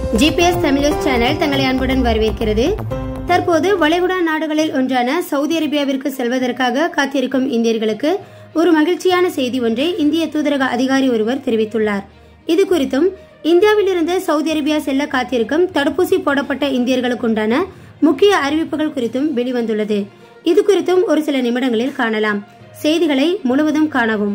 GPS Tamil channel தங்களை அன்புடன் வரவேற்கிறது தற்போது வளைகுடா நாடுகளில் ஒன்றான சவுதி அரேபியாவிற்கு செல்வதற்காக காத்திருக்கும் இந்தியர்களுக்கு ஒரு மகிழ்ச்சியான செய்தி ஒன்றை இந்திய தூதரக அதிகாரி ஒருவர் தெரிவித்துள்ளார் இது குறித்தும் இந்தியாவிலிருந்து சவுதி அரேபியா செல்ல காத்திருக்கும் தடுப்பூசி போடப்பட்ட இந்தியர்களுக்குண்டான முக்கிய அறிவிப்புகள் குறித்தும் வெளிவந்துள்ளது இது குறித்தும் ஒரு சில நிமிடங்களில் காணலாம் செய்திகளை முழுவதும் காணவும்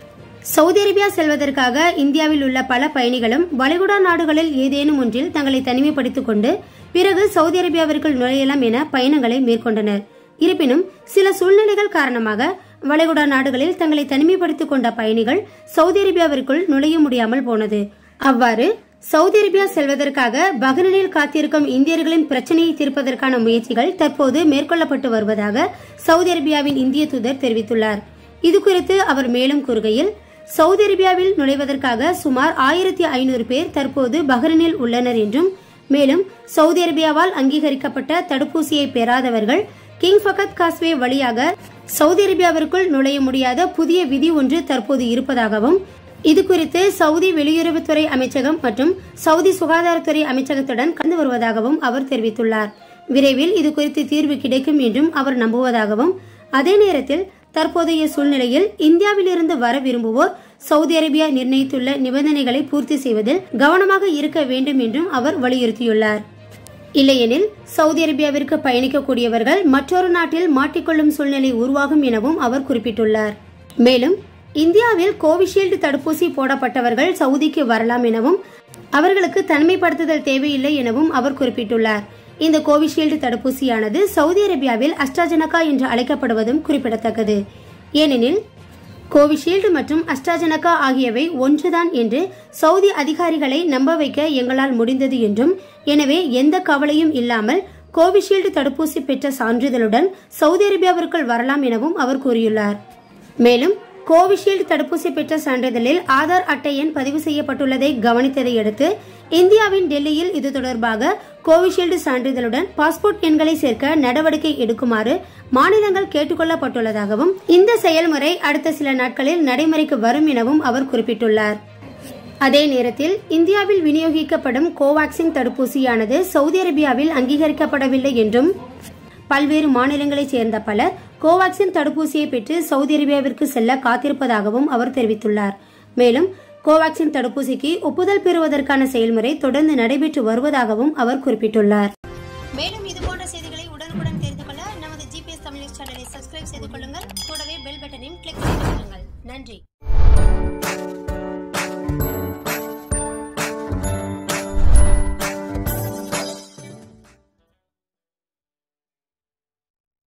சவுதி அரேபியா செல்வதற்காக இந்தியாவில் உள்ள பல பயணிகளும் வளைகுடா நாடுகளில் ஏதேனும் ஒன்றில் தங்களை தனிமைப்படுத்திக் கொண்டு பிறகு சவுதி அரேபியாவிற்குள் நுழையலாம் என பயணங்களை மேற்கொண்டனர் இருப்பினும் சில சூழ்நிலைகள் காரணமாக வளைகுடா நாடுகளில் தங்களை தனிமைப்படுத்திக் கொண்ட பயணிகள் சவுதி அரேபியாவிற்குள் நுழைய முடியாமல் போனது அவ்வாறு சவுதி அரேபியா செல்வதற்காக பஹ்ரைனில் காத்திருக்கும் இந்தியர்களின் பிரச்சனையை தீர்ப்பதற்கான முயற்சிகள் தற்போது மேற்கொள்ளப்பட்டு வருவதாக சவுதி அரேபியாவின் இந்திய தூதர் தெரிவித்துள்ளார் இதுகுறித்து அவர் மேலும் கூறுகையில் சவுதி அரேபியாவில் நுழைவதற்காக சுமார் ஆயிரத்தி ஐநூறு பேர் தற்போது பஹ்ரைனில் உள்ளனர் என்றும் மேலும் சவுதி அரேபியாவால் அங்கீகரிக்கப்பட்ட தடுப்பூசியை பெறாதவர்கள் கிங் ஃபகத் காஸ்வே வழியாக சவுதி அரேபியாவிற்குள் நுழைய முடியாத புதிய விதி ஒன்று தற்போது இருப்பதாகவும் இது குறித்து சவுதி வெளியுறவுத்துறை அமைச்சகம் மற்றும் சவுதி சுகாதாரத்துறை அமைச்சகத்துடன் கலந்து வருவதாகவும் அவர் தெரிவித்துள்ளார் விரைவில் இது குறித்து தீர்வு கிடைக்கும் என்றும் அவர் நம்புவதாகவும் அதே நேரத்தில் தற்போதைய சூழ்நிலையில் இந்தியாவிலிருந்து வர விரும்புவோர் சவுதி அரேபியா நிர்ணயித்துள்ள நிபந்தனைகளை பூர்த்தி செய்வதில் கவனமாக இருக்க வேண்டும் என்றும் அவர் வலியுறுத்தியுள்ளார் இல்லையெனில் சவுதி அரேபியாவிற்கு பயணிக்கக்கூடியவர்கள் மற்றொரு நாட்டில் மாட்டிக்கொள்ளும் சூழ்நிலை உருவாகும் எனவும் அவர் குறிப்பிட்டுள்ளார் மேலும் இந்தியாவில் கோவிஷீல்டு தடுப்பூசி போடப்பட்டவர்கள் சவுதிக்கு வரலாம் எனவும் அவர்களுக்கு தனிமைப்படுத்துதல் தேவையில்லை எனவும் அவர் குறிப்பிட்டுள்ளார் இந்த கோவிஷீல்டு தடுப்பூசியானது சவுதி அரேபியாவில் அஸ்ட்ராஜெனகா என்று அழைக்கப்படுவதும் குறிப்பிடத்தக்கது ஏனெனில் கோவிஷீல்டு மற்றும் அஸ்ட்ராஜெனகா ஆகியவை ஒன்றுதான் என்று சவுதி அதிகாரிகளை நம்ப வைக்க எங்களால் முடிந்தது என்றும் எனவே எந்த கவலையும் இல்லாமல் கோவிஷீல்டு தடுப்பூசி பெற்ற சான்றிதழுடன் சவுதி அரேபியாவிற்குள் வரலாம் எனவும் அவர் கூறியுள்ளார் மேலும் கோவிஷீல்டு தடுப்பூசி பெற்ற சான்றிதழில் ஆதார் அட்டை எண் பதிவு செய்யப்பட்டுள்ளதை கவனித்ததை அடுத்து இந்தியாவின் டெல்லியில் இது தொடர்பாக கோவிஷீல்டு சான்றிதழுடன் பாஸ்போர்ட் எண்களை சேர்க்க நடவடிக்கை எடுக்குமாறு மாநிலங்கள் கேட்டுக்கொள்ளப்பட்டுள்ளதாகவும் இந்த செயல்முறை அடுத்த சில நாட்களில் நடைமுறைக்கு வரும் எனவும் அவர் குறிப்பிட்டுள்ளார் அதே நேரத்தில் இந்தியாவில் விநியோகிக்கப்படும் கோவாக்சின் தடுப்பூசியானது சவுதி அரேபியாவில் அங்கீகரிக்கப்படவில்லை என்றும் பல்வேறு மாநிலங்களைச் சேர்ந்த பலர் கோவாக்சின் தடுப்பூசியை பெற்று சவுதி அரேபியாவிற்கு செல்ல காத்திருப்பதாகவும் அவர் தெரிவித்துள்ளார் மேலும் கோவாக்சின் தடுப்பூசிக்கு ஒப்புதல் பெறுவதற்கான செயல்முறை தொடர்ந்து நடைபெற்று வருவதாகவும் அவர் குறிப்பிட்டுள்ளார் மேலும் இது போன்ற செய்திகளை உடனுக்குடன் தெரிந்து கொள்ள நமது ஜிபிஎஸ் தமிழ் சேனலை சப்ஸ்கிரைப் செய்து கொள்ளுங்கள் கூடவே பெல் பட்டனையும் கிளிக் செய்து கொள்ளுங்கள் நன்றி